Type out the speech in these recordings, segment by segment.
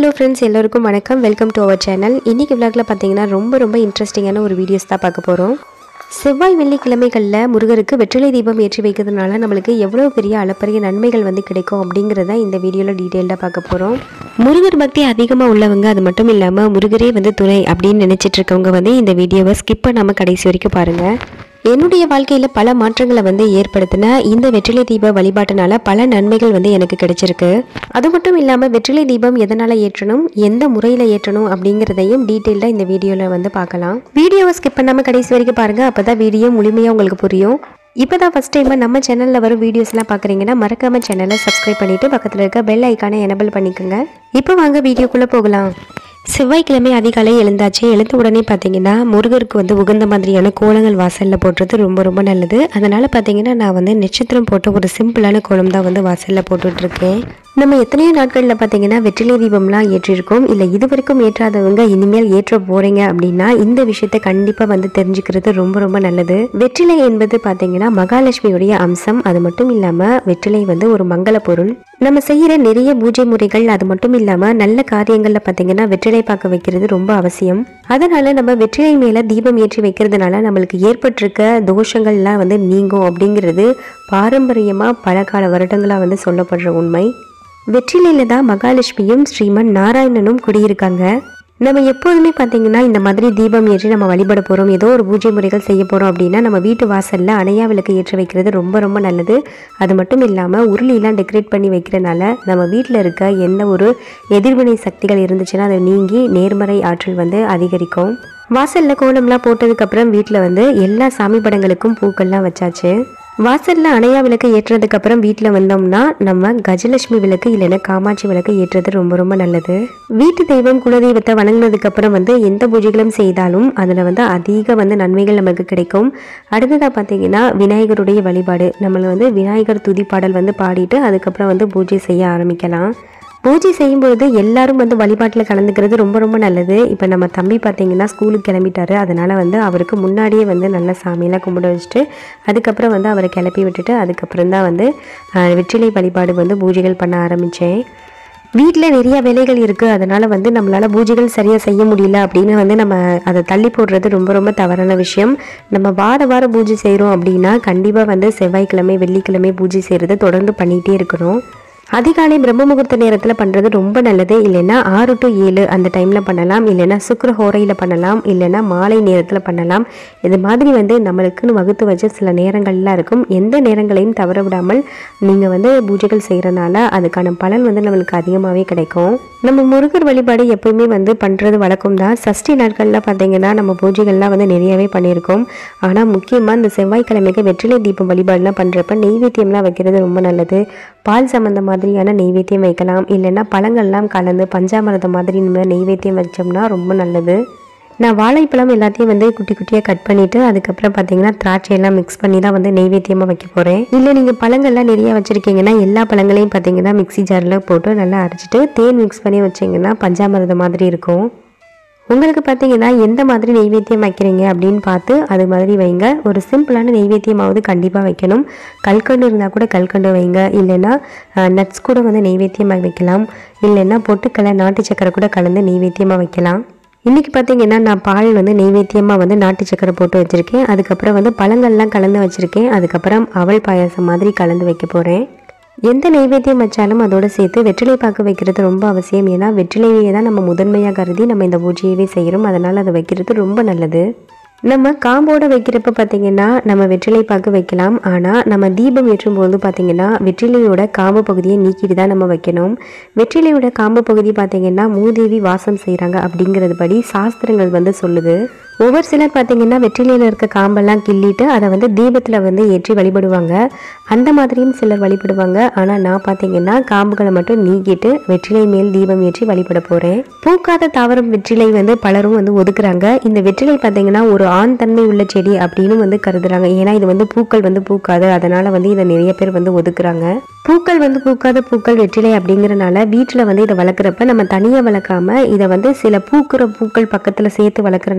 hello friends எல்லோருக்கும் வணக்கம் welcome to our channel இன்றைக்கி விளாகில் பார்த்தீங்கன்னா ரொம்ப ரொம்ப இன்ட்ரெஸ்டிங்கான ஒரு வீடியோஸ் தான் பார்க்க போகிறோம் செவ்வாய் வெள்ளிக்கிழமைகளில் முருகருக்கு வெற்றிலை தீபம் ஏற்றி வைக்கிறதுனால நம்மளுக்கு எவ்வளோ பெரிய அளப்பரிய நன்மைகள் வந்து கிடைக்கும் அப்படிங்கிறத இந்த வீடியோவில் டீட்டெயில்டாக பார்க்க போகிறோம் முருகர் பக்தி அதிகமாக உள்ளவங்க அது மட்டும் இல்லாமல் முருகரே வந்து துணை அப்படின்னு நினச்சிட்டு இருக்கவங்க வந்து இந்த வீடியோவை ஸ்கிப் பண்ணாமல் கடைசி வரைக்கும் பாருங்கள் என்னுடைய வாழ்க்கையில் பல மாற்றங்களை வந்து ஏற்படுத்தின இந்த வெற்றிலை தீப வழிபாட்டினால பல நன்மைகள் வந்து எனக்கு கிடைச்சிருக்கு அது மட்டும் இல்லாமல் வெற்றிலை தீபம் எதனால் ஏற்றணும் எந்த முறையில் ஏற்றணும் அப்படிங்கிறதையும் டீட்டெயிலாக இந்த வீடியோவில் வந்து பார்க்கலாம் வீடியோவை ஸ்கிப் பண்ணாமல் கடைசி வரைக்கும் பாருங்கள் அப்போ தான் வீடியோ முழுமையாக உங்களுக்கு புரியும் இப்போ தான் ஃபஸ்ட் டைமாக நம்ம சேனலில் வரும் வீடியோஸ்லாம் பார்க்குறீங்கன்னா மறக்காமல் சேனலை சப்ஸ்கிரைப் பண்ணிவிட்டு பக்கத்தில் இருக்க பெல் ஐக்கானை எனபிள் பண்ணிக்கோங்க இப்போ வாங்க வீடியோக்குள்ளே போகலாம் செவ்வாய்க்கிழமை அதிகாலை எழுந்தாச்சு எழுந்த உடனே பார்த்தீங்கன்னா முருகருக்கு வந்து உகந்த மாதிரியான கோலங்கள் வாசலில் போடுறது ரொம்ப ரொம்ப நல்லது அதனால் பார்த்தீங்கன்னா நான் வந்து நட்சத்திரம் போட்ட ஒரு சிம்பிளான கோலம் தான் வந்து வாசலில் போட்டுட்ருக்கேன் நம்ம எத்தனையோ நாட்களில் பார்த்தீங்கன்னா வெற்றிலை தீபம்லாம் ஏற்றிருக்கோம் இல்லை இது வரைக்கும் ஏற்றாதவங்க இனிமேல் ஏற்ற போகிறீங்க அப்படின்னா இந்த விஷயத்தை கண்டிப்பாக வந்து தெரிஞ்சுக்கிறது ரொம்ப ரொம்ப நல்லது வெற்றிலை என்பது பார்த்தீங்கன்னா மகாலட்சுமியுடைய அம்சம் அது மட்டும் இல்லாமல் வெற்றிலை வந்து ஒரு மங்கள பொருள் நம்ம செய்கிற நிறைய பூஜை முறைகள் அது மட்டும் இல்லாமல் நல்ல காரியங்களில் பார்த்தீங்கன்னா வெற்றிலை பார்க்க வைக்கிறது ரொம்ப அவசியம் அதனால நம்ம வெற்றிலை மேலே தீபம் ஏற்றி வைக்கிறதுனால நம்மளுக்கு ஏற்பட்டிருக்க தோஷங்கள்லாம் வந்து நீங்கும் அப்படிங்கிறது பாரம்பரியமாக பல கால வருடங்களாக வந்து சொல்லப்படுற உண்மை வெற்றிலையில் தான் மகாலட்சுமியும் ஸ்ரீமன் நாராயணனும் குடியிருக்காங்க நம்ம எப்போதுமே பார்த்தீங்கன்னா இந்த மாதிரி தீபம் ஏற்றி நம்ம வழிபட போகிறோம் ஏதோ ஒரு பூஜை முறைகள் செய்ய போகிறோம் அப்படின்னா நம்ம வீட்டு வாசலில் அணையா விளக்கு ஏற்றி வைக்கிறது ரொம்ப ரொம்ப நல்லது அது மட்டும் இல்லாமல் உருளிலாம் டெக்கரேட் பண்ணி வைக்கிறனால நம்ம வீட்டில் இருக்க எந்த ஒரு எதிர்வினை சக்திகள் இருந்துச்சுன்னா அதை நீங்கி நேர்மறை ஆற்றல் வந்து அதிகரிக்கும் வாசலில் கோலம்லாம் போட்டதுக்கப்புறம் வீட்டில் வந்து எல்லா சாமி படங்களுக்கும் பூக்கள்லாம் வச்சாச்சு வாசல்ல அணையா விளக்கு ஏற்றுறதுக்கு அப்புறம் வீட்டில் வந்தோம்னா நம்ம கஜலட்சுமி விளக்கு இல்லைன்னா காமாட்சி விளக்கு ஏற்றுறது ரொம்ப ரொம்ப நல்லது வீட்டு தெய்வம் குலதெய்வத்தை வணங்கினதுக்கு அப்புறம் வந்து எந்த பூஜைகளும் செய்தாலும் அதில் வந்து அதிக வந்து நன்மைகள் நமக்கு கிடைக்கும் அடுத்ததாக பார்த்தீங்கன்னா விநாயகருடைய வழிபாடு நம்மளை வந்து விநாயகர் துதி பாடல் வந்து பாடிட்டு அதுக்கப்புறம் வந்து பூஜை செய்ய ஆரம்பிக்கலாம் பூஜை செய்யும்பொழுது எல்லாரும் வந்து வழிபாட்டில் கலந்துக்கிறது ரொம்ப ரொம்ப நல்லது இப்போ நம்ம தம்பி பார்த்தீங்கன்னா ஸ்கூலுக்கு கிளம்பிட்டாரு அதனால் வந்து அவருக்கு முன்னாடியே வந்து நல்ல சாமியெல்லாம் கும்பிட வச்சுட்டு அதுக்கப்புறம் வந்து அவரை கிளப்பி விட்டுட்டு அதுக்கப்புறம் தான் வந்து ஆஹ், வெற்றிலை வழிபாடு வந்து பூஜைகள் பண்ண ஆரம்பித்தேன் வீட்டில் நிறைய வேலைகள் இருக்குது அதனால் வந்து நம்மளால் பூஜைகள் சரியாக செய்ய முடியல அப்படின்னு வந்து நம்ம அதை தள்ளி போடுறது ரொம்ப ரொம்ப தவறான விஷயம் நம்ம வார வார பூஜை செய்கிறோம் அப்படின்னா கண்டிப்பாக வந்து செவ்வாய்க்கிழமை வெள்ளிக்கிழமை பூஜை செய்கிறத தொடர்ந்து பண்ணிகிட்டே இருக்கணும் அதிகாலை பிரம்ம முகூர்த்த நேரத்தில் பண்ணுறது ரொம்ப நல்லது இல்லைன்னா ஆறு டு ஏழு அந்த டைமில் பண்ணலாம் இல்லைன்னா சுக்கர ஹோரையில் பண்ணலாம் இல்லைன்னா மாலை நேரத்தில் பண்ணலாம் இது மாதிரி வந்து நம்மளுக்குன்னு வகுத்து வச்ச சில நேரங்கள்லாம் இருக்கும் எந்த நேரங்களையும் தவற விடாமல் நீங்கள் வந்து பூஜைகள் செய்கிறனால அதுக்கான பலன் வந்து நம்மளுக்கு அதிகமாகவே கிடைக்கும் நம்ம முருகர் வழிபாடு எப்பவுமே வந்து பண்ணுறது வழக்கம் தான் சஷ்டி நாட்களில் பார்த்தீங்கன்னா நம்ம பூஜைகள்லாம் வந்து நிறையவே பண்ணியிருக்கோம் ஆனால் முக்கியமாக இந்த செவ்வாய்க்கிழமைக்கு வெற்றிலை தீபம் வழிபாடுலாம் பண்ணுறப்ப நெய்வேத்தியம்லாம் வைக்கிறது ரொம்ப நல்லது பால் சம்மந்த மாதிரியான நெய்வேத்தியம் வைக்கலாம் இல்லைன்னா பழங்கள்லாம் கலந்து பஞ்சாமிரதம் மாதிரி நம்ம நெய்வேத்தியம் வச்சோம்னா ரொம்ப நல்லது நான் வாழைப்பழம் எல்லாத்தையும் வந்து குட்டி குட்டியாக கட் பண்ணிவிட்டு அதுக்கப்புறம் பார்த்தீங்கன்னா திராட்சையெல்லாம் மிக்ஸ் பண்ணி தான் வந்து நெய்வேத்தியமாக வைக்க போகிறேன் இல்லை நீங்கள் பழங்கள்லாம் நிறைய வச்சுருக்கீங்கன்னா எல்லா பழங்களையும் பார்த்தீங்கன்னா மிக்ஸி ஜாரில் போட்டு நல்லா அரைச்சிட்டு தேன் மிக்ஸ் பண்ணி வச்சிங்கன்னா பஞ்சாமிரதம் மாதிரி இருக்கும் உங்களுக்கு பார்த்தீங்கன்னா எந்த மாதிரி நெய்வேத்தியம் வைக்கிறீங்க அப்படின்னு பார்த்து அது மாதிரி வைங்க ஒரு சிம்பிளான நெய்வேத்தியமாவது கண்டிப்பாக வைக்கணும் கல்கண்டு இருந்தால் கூட கல்கண்டு வைங்க இல்லைன்னா நட்ஸ் கூட வந்து நெய்வேத்தியமாக வைக்கலாம் இல்லைன்னா பொட்டுக்கடலை நாட்டு சக்கரை கூட கலந்து நெய்வேத்தியமாக வைக்கலாம் இன்றைக்கி பார்த்தீங்கன்னா நான் பால் வந்து நெய்வேத்தியமாக வந்து நாட்டு சக்கரை போட்டு வச்சுருக்கேன் அதுக்கப்புறம் வந்து பழங்கள்லாம் கலந்து வச்சுருக்கேன் அதுக்கப்புறம் அவல் பாயாசம் மாதிரி கலந்து வைக்க போகிறேன் எந்த நெய்வேத்தியம் வச்சாலும் அதோட சேர்த்து வெற்றிலை பாக்கு வைக்கிறது ரொம்ப அவசியம் ஏன்னா வெற்றிலையை தான் நம்ம முதன்மையாக கருதி நம்ம இந்த பூஜையவே செய்கிறோம் அதனால் அதை வைக்கிறது ரொம்ப நல்லது நம்ம காம்போட வைக்கிறப்ப பார்த்தீங்கன்னா நம்ம வெற்றிலை பாக்கு வைக்கலாம் ஆனால் நம்ம தீபம் ஏற்றும் போது பார்த்தீங்கன்னா வெற்றிலையோட காம்பு பகுதியை நீக்கிட்டு தான் நம்ம வைக்கணும் வெற்றிலையோட காம்பு பகுதி பார்த்தீங்கன்னா மூதேவி வாசம் செய்கிறாங்க அப்படிங்கிறது படி சாஸ்திரங்கள் வந்து சொல்லுது ஒவ்வொரு சிலர் பார்த்தீங்கன்னா வெற்றிலையில் இருக்க காம்பெல்லாம் கிள்ளிட்டு அதை வந்து தீபத்தில் வந்து ஏற்றி வழிபடுவாங்க அந்த மாதிரியும் சிலர் வழிபடுவாங்க ஆனால் நான் பார்த்தீங்கன்னா காம்புகளை மட்டும் நீக்கிட்டு வெற்றிலை மேல் தீபம் ஏற்றி வழிபட போகிறேன் பூக்காத தாவரம் வெற்றிலை வந்து பலரும் வந்து ஒதுக்குறாங்க இந்த வெற்றிலை பார்த்தீங்கன்னா ஒரு ஆண் தன்மை உள்ள செடி அப்படின்னு வந்து கருதுறாங்க ஏன்னா இது வந்து பூக்கள் வந்து பூக்காது அதனால வந்து இதை நிறைய பேர் வந்து ஒதுக்குறாங்க பூக்கள் வந்து பூக்காத பூக்கள் வெற்றிலை அப்படிங்கிறனால வீட்டில் வந்து இதை வளர்க்குறப்ப நம்ம தனியாக வளர்க்காம இதை வந்து சில பூக்கிற பூக்கள் பக்கத்தில் சேர்த்து வளர்க்குறனால நம்மளுக்கு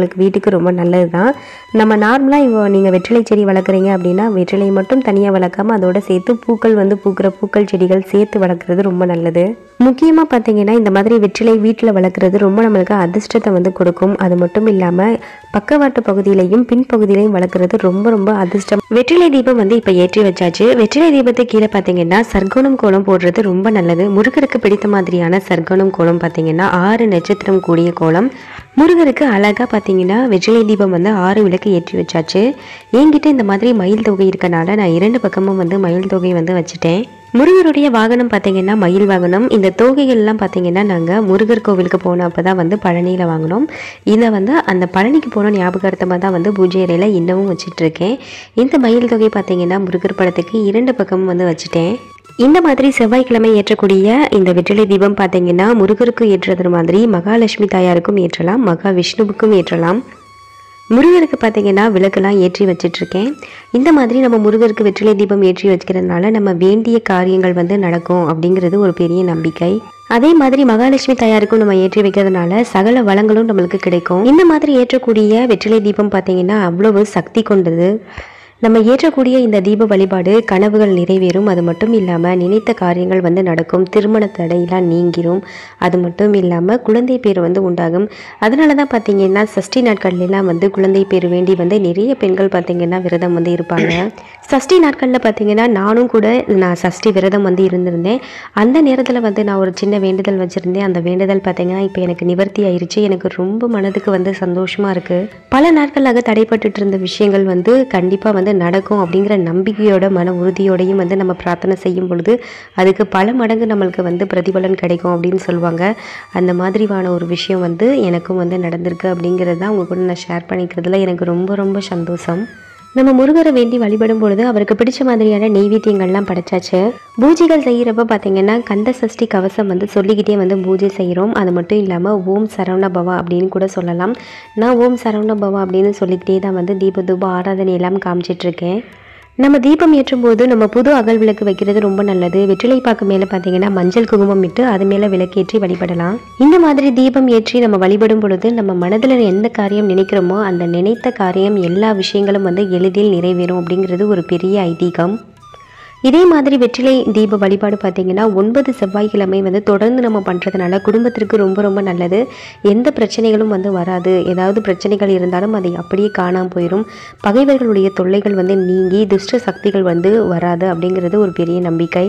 நம்மளுக்கு வீட்டுக்கு ரொம்ப நல்லது தான் நம்ம நார்மலாக இப்போ நீங்கள் வெற்றிலை செடி வளர்க்குறீங்க அப்படின்னா வெற்றிலை மட்டும் தனியாக வளர்க்காம அதோட சேர்த்து பூக்கள் வந்து பூக்கிற பூக்கள் செடிகள் சேர்த்து வளர்க்குறது ரொம்ப நல்லது முக்கியமாக பார்த்தீங்கன்னா இந்த மாதிரி வெற்றிலை வீட்டில் வளர்க்குறது ரொம்ப நம்மளுக்கு அதிர்ஷ்டத்தை வந்து கொடுக்கும் அது மட்டும் இல்லாமல் பக்கவாட்டு பகுதியிலையும் பின்பகுதியிலையும் வளர்க்குறது ரொம்ப ரொம்ப அதிர்ஷ்டம் வெற்றிலை தீபம் வந்து இப்போ ஏற்றி வச்சாச்சு வெற்றிலை தீபத்தை கீழே பார்த்தீங்கன்னா சர்க்கோணம் கோலம் போடுறது ரொம்ப நல்லது முருகருக்கு பிடித்த மாதிரியான சர்க்கோணம் கோலம் பார்த்தீங்கன்னா ஆறு நட்சத்திரம் கூடிய கோலம் முருகருக்கு அழகாக பார்த்தீங்கன்னா வெற்றிலை தீபம் வந்து ஆறு விளக்கு ஏற்றி வச்சாச்சு என்கிட்ட இந்த மாதிரி மயில் தொகை இருக்கனால நான் இரண்டு பக்கமும் வந்து மயில் தொகை வந்து வச்சுட்டேன் முருகருடைய வாகனம் பார்த்தீங்கன்னா மயில் வாகனம் இந்த தோகைகள்லாம் பார்த்தீங்கன்னா நாங்கள் முருகர் கோவிலுக்கு போன அப்போ தான் வந்து பழனியில் வாங்கினோம் இதை வந்து அந்த பழனிக்கு போன ஞாபகார்த்தமாக தான் வந்து பூஜை அறையில் இன்னமும் வச்சிட்டு இருக்கேன் இந்த மயில் தொகை பார்த்தீங்கன்னா முருகர் படத்துக்கு இரண்டு பக்கமும் வந்து வச்சுட்டேன் இந்த மாதிரி செவ்வாய்க்கிழமை ஏற்றக்கூடிய இந்த வெற்றிலை தீபம் பார்த்தீங்கன்னா முருகருக்கு ஏற்றுறது மாதிரி மகாலட்சுமி தாயாருக்கும் ஏற்றலாம் மகா விஷ்ணுவுக்கும் ஏற்றலாம் முருகருக்கு பார்த்தீங்கன்னா விளக்கெல்லாம் ஏற்றி வச்சிட்ருக்கேன் இந்த மாதிரி நம்ம முருகருக்கு வெற்றிலை தீபம் ஏற்றி வச்சுக்கிறதுனால நம்ம வேண்டிய காரியங்கள் வந்து நடக்கும் அப்படிங்கிறது ஒரு பெரிய நம்பிக்கை அதே மாதிரி மகாலட்சுமி தாயாருக்கும் நம்ம ஏற்றி வைக்கிறதுனால சகல வளங்களும் நம்மளுக்கு கிடைக்கும் இந்த மாதிரி ஏற்றக்கூடிய வெற்றிலை தீபம் பார்த்தீங்கன்னா அவ்வளவு சக்தி கொண்டது நம்ம ஏற்றக்கூடிய இந்த தீப வழிபாடு கனவுகள் நிறைவேறும் அது மட்டும் இல்லாமல் நினைத்த காரியங்கள் வந்து நடக்கும் திருமண தடையெல்லாம் நீங்கிரும் அது மட்டும் இல்லாமல் குழந்தை பேர் வந்து உண்டாகும் அதனால தான் பார்த்தீங்கன்னா சஷ்டி நாட்கள்லாம் வந்து குழந்தை பேர் வேண்டி வந்து நிறைய பெண்கள் பார்த்தீங்கன்னா விரதம் வந்து இருப்பாங்க சஷ்டி நாட்களில் பார்த்தீங்கன்னா நானும் கூட நான் சஷ்டி விரதம் வந்து இருந்திருந்தேன் அந்த நேரத்தில் வந்து நான் ஒரு சின்ன வேண்டுதல் வச்சுருந்தேன் அந்த வேண்டுதல் பார்த்தீங்கன்னா இப்போ எனக்கு நிவர்த்தி ஆயிருச்சு எனக்கு ரொம்ப மனதுக்கு வந்து சந்தோஷமாக இருக்குது பல நாட்களாக தடைப்பட்டுட்டு இருந்த விஷயங்கள் வந்து கண்டிப்பாக வந்து நடக்கும் அப்படிங்கிற நம்பிக்கையோட மன உறுதியோடையும் வந்து நம்ம பிரார்த்தனை செய்யும் பொழுது அதுக்கு பல மடங்கு நம்மளுக்கு வந்து பிரதிபலன் கிடைக்கும் அப்படின்னு சொல்லுவாங்க அந்த மாதிரியான ஒரு விஷயம் வந்து எனக்கும் வந்து நடந்திருக்கு அப்படிங்கிறது தான் உங்கள் கூட நான் ஷேர் பண்ணிக்கிறதுல எனக்கு ரொம்ப ரொம்ப சந்தோஷம் நம்ம முருகரை வேண்டி வழிபடும் பொழுது அவருக்கு பிடிச்ச மாதிரியான நெய்வேத்தியங்கள்லாம் படைச்சாச்சு பூஜைகள் செய்கிறப்ப பார்த்தீங்கன்னா கந்த சஷ்டி கவசம் வந்து சொல்லிக்கிட்டே வந்து பூஜை செய்கிறோம் அது மட்டும் இல்லாமல் ஓம் சரவண பவா அப்படின்னு கூட சொல்லலாம் நான் ஓம் சரவண பவா அப்படின்னு சொல்லிக்கிட்டே தான் வந்து தீப தூப ஆராதனை எல்லாம் காமிச்சிட்ருக்கேன் நம்ம தீபம் ஏற்றும் போது நம்ம புது அகல் விளக்கு வைக்கிறது ரொம்ப நல்லது வெற்றிலை பாக்கு மேலே பார்த்தீங்கன்னா மஞ்சள் குங்குமம் இட்டு அது மேலே விளக்கேற்றி வழிபடலாம் இந்த மாதிரி தீபம் ஏற்றி நம்ம வழிபடும் பொழுது நம்ம மனதில் எந்த காரியம் நினைக்கிறோமோ அந்த நினைத்த காரியம் எல்லா விஷயங்களும் வந்து எளிதில் நிறைவேறும் அப்படிங்கிறது ஒரு பெரிய ஐதீகம் இதே மாதிரி வெற்றிலை தீப வழிபாடு பார்த்தீங்கன்னா ஒன்பது செவ்வாய்க்கிழமை வந்து தொடர்ந்து நம்ம பண்ணுறதுனால குடும்பத்திற்கு ரொம்ப ரொம்ப நல்லது எந்த பிரச்சனைகளும் வந்து வராது ஏதாவது பிரச்சனைகள் இருந்தாலும் அதை அப்படியே காணாமல் போயிடும் பகைவர்களுடைய தொல்லைகள் வந்து நீங்கி துஷ்ட சக்திகள் வந்து வராது அப்படிங்கிறது ஒரு பெரிய நம்பிக்கை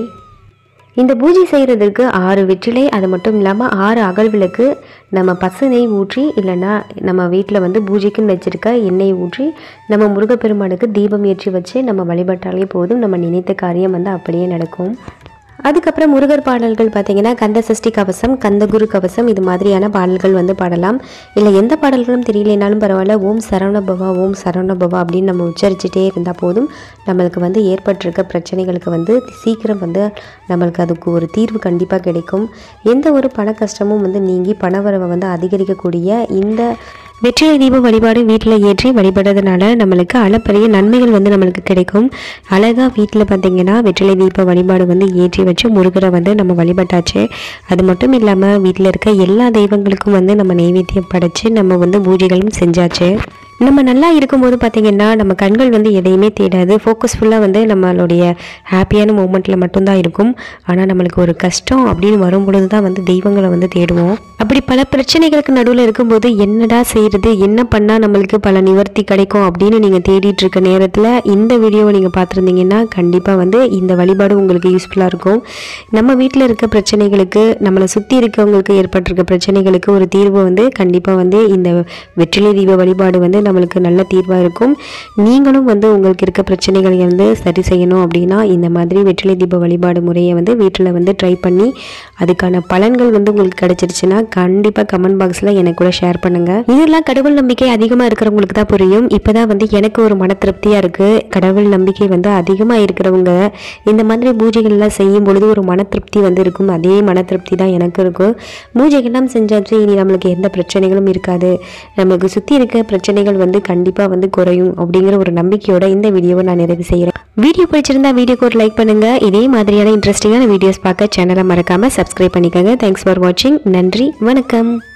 இந்த பூஜை செய்கிறதுக்கு ஆறு வெற்றிலை அது மட்டும் இல்லாமல் ஆறு அகல் விளக்கு நம்ம பசு நெய் ஊற்றி இல்லைன்னா நம்ம வீட்டில் வந்து பூஜைக்குன்னு வச்சுருக்க எண்ணெய் ஊற்றி நம்ம முருகப்பெருமானுக்கு தீபம் ஏற்றி வச்சு நம்ம வழிபட்டாலே போதும் நம்ம நினைத்த காரியம் வந்து அப்படியே நடக்கும் அதுக்கப்புறம் முருகர் பாடல்கள் பார்த்தீங்கன்னா கந்த சஷ்டி கவசம் கந்தகுரு கவசம் இது மாதிரியான பாடல்கள் வந்து பாடலாம் இல்லை எந்த பாடல்களும் தெரியலைனாலும் பரவாயில்ல ஓம் சரவண பவா ஓம் சரவண பவா அப்படின்னு நம்ம உச்சரிச்சுட்டே இருந்தால் போதும் நம்மளுக்கு வந்து ஏற்பட்டிருக்க பிரச்சனைகளுக்கு வந்து சீக்கிரம் வந்து நம்மளுக்கு அதுக்கு ஒரு தீர்வு கண்டிப்பாக கிடைக்கும் எந்த ஒரு பண கஷ்டமும் வந்து நீங்கி பணவரவை வந்து அதிகரிக்கக்கூடிய இந்த வெற்றிலை தீப வழிபாடு வீட்டில் ஏற்றி வழிபடுறதுனால நம்மளுக்கு அளப்பரிய நன்மைகள் வந்து நம்மளுக்கு கிடைக்கும் அழகாக வீட்டில் பார்த்தீங்கன்னா வெற்றிலை தீப வழிபாடு வந்து ஏற்றி வச்சு முருகரை வந்து நம்ம வழிபட்டாச்சு அது மட்டும் இல்லாமல் வீட்டில் இருக்க எல்லா தெய்வங்களுக்கும் வந்து நம்ம நெய்வேத்தியம் படைச்சு நம்ம வந்து பூஜைகளும் செஞ்சாச்சு நம்ம நல்லா இருக்கும்போது பார்த்திங்கன்னா நம்ம கண்கள் வந்து எதையுமே தேடாது ஃபோக்கஸ்ஃபுல்லாக வந்து நம்மளுடைய ஹாப்பியான மூமெண்ட்டில் மட்டும்தான் இருக்கும் ஆனால் நம்மளுக்கு ஒரு கஷ்டம் அப்படின்னு வரும் பொழுது தான் வந்து தெய்வங்களை வந்து தேடுவோம் அப்படி பல பிரச்சனைகளுக்கு நடுவில் இருக்கும்போது என்னடா செய்கிறது என்ன பண்ணால் நம்மளுக்கு பல நிவர்த்தி கிடைக்கும் அப்படின்னு நீங்கள் தேடிட்டு இருக்க நேரத்தில் இந்த வீடியோவை நீங்கள் பார்த்துருந்தீங்கன்னா கண்டிப்பாக வந்து இந்த வழிபாடு உங்களுக்கு யூஸ்ஃபுல்லாக இருக்கும் நம்ம வீட்டில் இருக்க பிரச்சனைகளுக்கு நம்மளை சுற்றி இருக்கவங்களுக்கு ஏற்பட்டிருக்க பிரச்சனைகளுக்கு ஒரு தீர்வு வந்து கண்டிப்பாக வந்து இந்த வெற்றிலை தீப வழிபாடு வந்து நம்மளுக்கு நல்ல தீர்வாக இருக்கும் நீங்களும் வந்து உங்களுக்கு இருக்க பிரச்சனைகளை வந்து சரி செய்யணும் அப்படின்னா இந்த மாதிரி வெற்றிலை தீப வழிபாடு முறையை வந்து வீட்டில் வந்து ட்ரை பண்ணி அதுக்கான பலன்கள் வந்து உங்களுக்கு கிடைச்சிருச்சுன்னா கண்டிப்பாக கமெண்ட் பாக்ஸில் எனக்கு கூட ஷேர் பண்ணுங்கள் இதெல்லாம் கடவுள் நம்பிக்கை அதிகமாக இருக்கிறவங்களுக்கு தான் புரியும் இப்போ தான் வந்து எனக்கு ஒரு மன திருப்தியாக இருக்குது கடவுள் நம்பிக்கை வந்து அதிகமாக இருக்கிறவங்க இந்த மாதிரி பூஜைகள்லாம் செய்யும் பொழுது ஒரு மன திருப்தி வந்து இருக்கும் அதே மன திருப்தி தான் எனக்கு இருக்கும் பூஜைகள்லாம் செஞ்சாச்சு இனி நம்மளுக்கு எந்த பிரச்சனைகளும் இருக்காது நம்மளுக்கு சுற்றி இருக்க பிரச்சனைகள் வந்து கண்டிப்பாக வந்து குறையும் அப்படிங்கிற ஒரு நம்பிக்கையோட இந்த வீடியோவை நான் நிறைவு செய்கிறேன் வீடியோ பிடிச்சிருந்தா வீடியோக்கு ஒரு லைக் பண்ணுங்கள் இதே மாதிரியான இன்ட்ரெஸ்டிங்கான வீடியோஸ் பார்க்க சேனலை மறக்காமல் சப்ஸ்கிரைப் பண்ணிக்கோங்க தேங்க்ஸ் ஃபார் வாட்சிங் நன்றி வணக்கம்